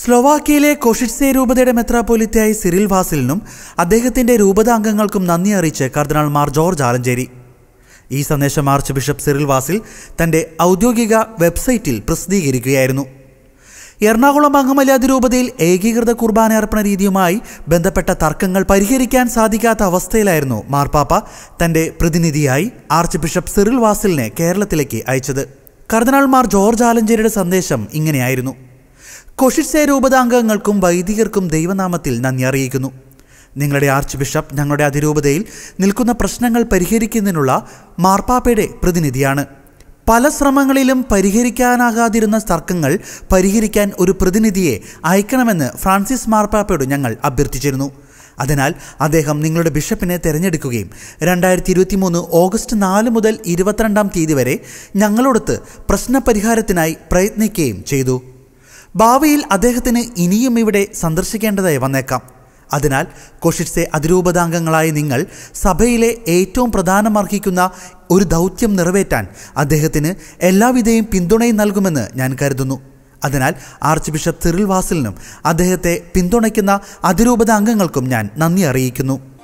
സ്ലോവാക്യയിലെ കൊഷിറ്റ്സെ രൂപതയുടെ മെത്രാപ്പൊലിത്തയായി സിറിൽ വാസിലിനും അദ്ദേഹത്തിന്റെ രൂപത അംഗങ്ങൾക്കും നന്ദി അറിയിച്ച് കർദിനാൾ മാർ ജോർജ് ആലഞ്ചേരി ഈ സന്ദേശം ആർച്ച് ബിഷപ്പ് സിറിൽ വാസിൽ തന്റെ ഔദ്യോഗിക വെബ്സൈറ്റിൽ പ്രസിദ്ധീകരിക്കുകയായിരുന്നു എറണാകുളം അങ്കമലി അതിരൂപതയിൽ ഏകീകൃത കുർബാന അർപ്പണ രീതിയുമായി ബന്ധപ്പെട്ട തർക്കങ്ങൾ പരിഹരിക്കാൻ സാധിക്കാത്ത അവസ്ഥയിലായിരുന്നു മാർപ്പാപ്പ തന്റെ പ്രതിനിധിയായി ആർച്ച് ബിഷപ്പ് സിറിൽ വാസിലിനെ കേരളത്തിലേക്ക് അയച്ചത് കർദിനാൾ മാർ ജോർജ് ആലഞ്ചേരിയുടെ സന്ദേശം ഇങ്ങനെയായിരുന്നു കൊഷിറ്റ്സെ രൂപതാംഗങ്ങൾക്കും വൈദികർക്കും ദൈവനാമത്തിൽ നന്ദി അറിയിക്കുന്നു നിങ്ങളുടെ ആർച്ച് ബിഷപ്പ് ഞങ്ങളുടെ അതിരൂപതയിൽ നിൽക്കുന്ന പ്രശ്നങ്ങൾ പരിഹരിക്കുന്നതിനുള്ള മാർപ്പാപ്പയുടെ പ്രതിനിധിയാണ് പല ശ്രമങ്ങളിലും പരിഹരിക്കാനാകാതിരുന്ന തർക്കങ്ങൾ പരിഹരിക്കാൻ ഒരു പ്രതിനിധിയെ അയക്കണമെന്ന് ഫ്രാൻസിസ് മാർപ്പാപ്പയോട് ഞങ്ങൾ അഭ്യർത്ഥിച്ചിരുന്നു അതിനാൽ അദ്ദേഹം നിങ്ങളുടെ ബിഷപ്പിനെ തിരഞ്ഞെടുക്കുകയും രണ്ടായിരത്തി ഇരുപത്തി മൂന്ന് ഓഗസ്റ്റ് നാല് മുതൽ ഇരുപത്തിരണ്ടാം തീയതി വരെ ഞങ്ങളോടൊത്ത് പ്രശ്നപരിഹാരത്തിനായി പ്രയത്നിക്കുകയും ചെയ്തു ഭാവിയിൽ അദ്ദേഹത്തിന് ഇനിയും ഇവിടെ സന്ദർശിക്കേണ്ടതായി വന്നേക്കാം അതിനാൽ കൊഷിറ്റ്സെ അതിരൂപതാംഗങ്ങളായ നിങ്ങൾ സഭയിലെ ഏറ്റവും പ്രധാനമർഹിക്കുന്ന ഒരു ദൗത്യം നിറവേറ്റാൻ അദ്ദേഹത്തിന് എല്ലാവിധയും പിന്തുണയും നൽകുമെന്ന് ഞാൻ കരുതുന്നു അതിനാൽ ആർച്ച് ബിഷപ്പ് സിറിൽ വാസിലിനും അദ്ദേഹത്തെ പിന്തുണയ്ക്കുന്ന അതിരൂപത അംഗങ്ങൾക്കും ഞാൻ നന്ദി അറിയിക്കുന്നു